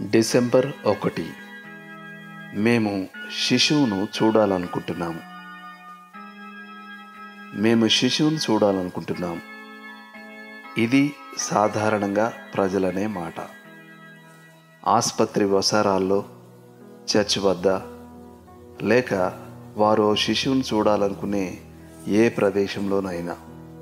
December ఒకటి మేము శిశువును చూడాలనుకుంటున్నాము మేము శిశువును చూడాలనుకుంటున్నాం ఇది సాధారణంగా ప్రజలనే మాట ఆసుపత్రి వసారాల్లో చర్చ్ వద్ద లేక వారు ఓ శిశువును చూడాలనుకునే ఏ ప్రదేశంలోనైనా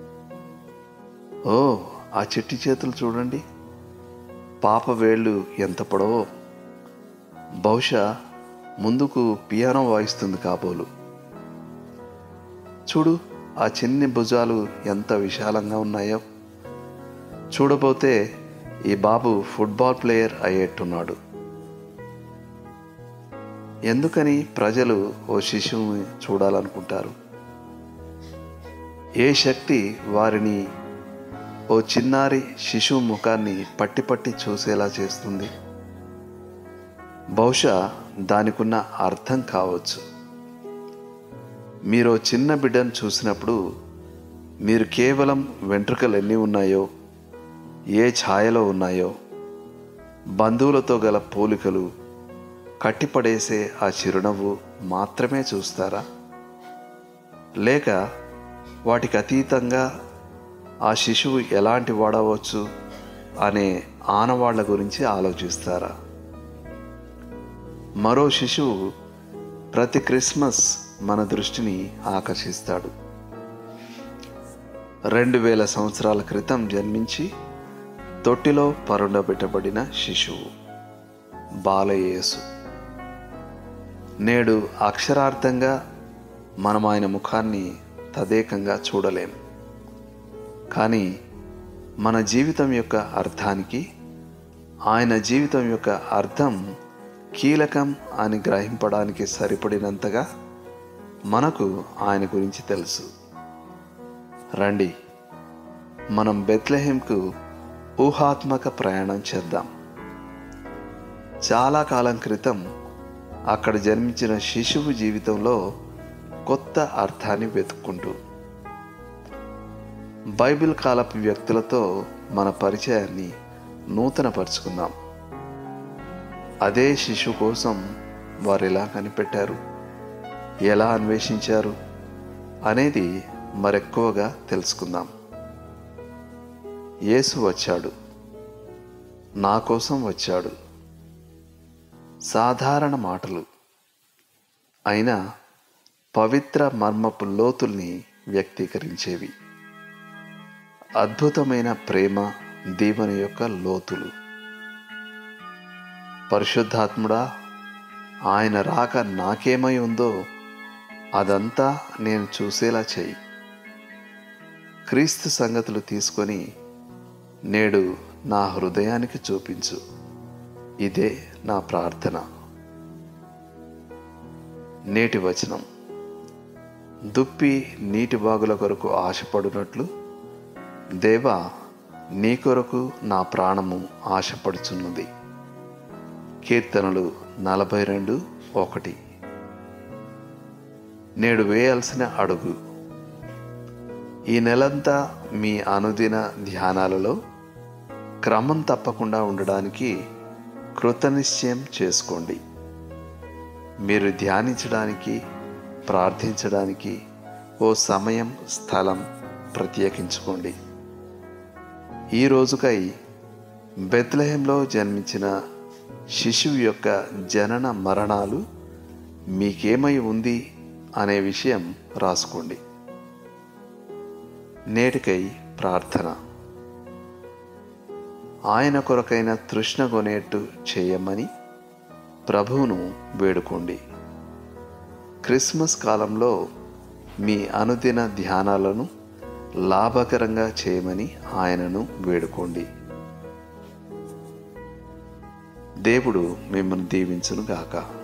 ఓ ఆ చెట్టి చేతులు చూడండి పాప వేళ్ళు ఎంత పొడవో బహుశా ముందుకు పియానో వాయిస్తుంది కాబోలు చూడు ఆ చిన్ని భుజాలు ఎంత విశాలంగా ఉన్నాయో చూడబోతే ఈ బాబు ఫుట్బాల్ ప్లేయర్ అయ్యేట్టున్నాడు ఎందుకని ప్రజలు ఓ శిశువుని చూడాలనుకుంటారు ఏ శక్తి వారిని ఓ చిన్నారి శిశువు ముఖాన్ని పట్టి పట్టి చూసేలా చేస్తుంది బహుశా దానికున్న అర్థం కావచ్చు మీరు ఓ చిన్న బిడ్డను చూసినప్పుడు మీరు కేవలం వెంట్రుకలు ఎన్ని ఉన్నాయో ఏ ఛాయలో ఉన్నాయో బంధువులతో గల పోలికలు కట్టిపడేసే ఆ చిరునవ్వు మాత్రమే చూస్తారా లేక వాటికి అతీతంగా ఆ శిశువు ఎలాంటి వాడవచ్చు అనే ఆనవాళ్ల గురించి ఆలోచిస్తారా మరో శిశువు ప్రతి క్రిస్మస్ మన దృష్టిని ఆకర్షిస్తాడు రెండు వేల సంవత్సరాల క్రితం జన్మించి తొట్టిలో పరుండబెట్టబడిన శిశువు బాలయేసు నేడు అక్షరార్థంగా మనం ఆయన ముఖాన్ని తదేకంగా చూడలేం కానీ మన జీవితం యొక్క అర్థానికి ఆయన జీవితం యొక్క అర్థం కీలకం అని గ్రహింపడానికి సరిపడినంతగా మనకు ఆయన గురించి తెలుసు రండి మనం బెత్లెహెంకు ఊహాత్మక ప్రయాణం చేద్దాం చాలా కాలం క్రితం అక్కడ జన్మించిన శిశువు జీవితంలో కొత్త అర్థాన్ని వెతుక్కుంటూ బైబిల్ కాలపు వ్యక్తులతో మన పరిచయాన్ని నూతనపరుచుకుందాం అదే శిశువు కోసం వారు ఎలా కనిపెట్టారు ఎలా అన్వేషించారు అనేది మరెక్కువగా తెలుసుకుందాం యేసు వచ్చాడు నా కోసం వచ్చాడు సాధారణ మాటలు అయినా పవిత్ర మర్మపు లోతుల్ని వ్యక్తీకరించేవి అద్భుతమైన ప్రేమ దీవెన యొక్క లోతులు పరిశుద్ధాత్ముడా ఆయన రాక నాకేమై ఉందో అదంతా నేను చూసేలా చెయ్యి క్రీస్తు సంగతులు తీసుకొని నేడు నా హృదయానికి చూపించు ఇదే నా ప్రార్థన నేటి వచనం దుప్పి నీటి బాగుల కొరకు ఆశపడినట్లు దేవా నీ కొరకు నా ప్రాణము ఆశపడుచున్నది కీర్తనలు నలభై రెండు ఒకటి నేడు వేయాల్సిన అడుగు ఈ నెలంతా మీ అనుదిన ధ్యానాలలో క్రమం తప్పకుండా ఉండడానికి కృతనిశ్చయం చేసుకోండి మీరు ధ్యానించడానికి ప్రార్థించడానికి ఓ సమయం స్థలం ప్రత్యేకించుకోండి ఈ రోజుకై బెత్లహెంలో జన్మించిన శిశువు యొక్క జనన మరణాలు మీకేమై ఉంది అనే విషయం రాసుకోండి నేటికై ప్రార్థన ఆయన కొరకైన తృష్ణ కొనేట్టు చేయమని ప్రభువును వేడుకోండి క్రిస్మస్ కాలంలో మీ అనుదిన ధ్యానాలను లాభకరంగా చేయమని ఆయనను వేడుకోండి దేవుడు మిమ్మల్ని దీవించును గాక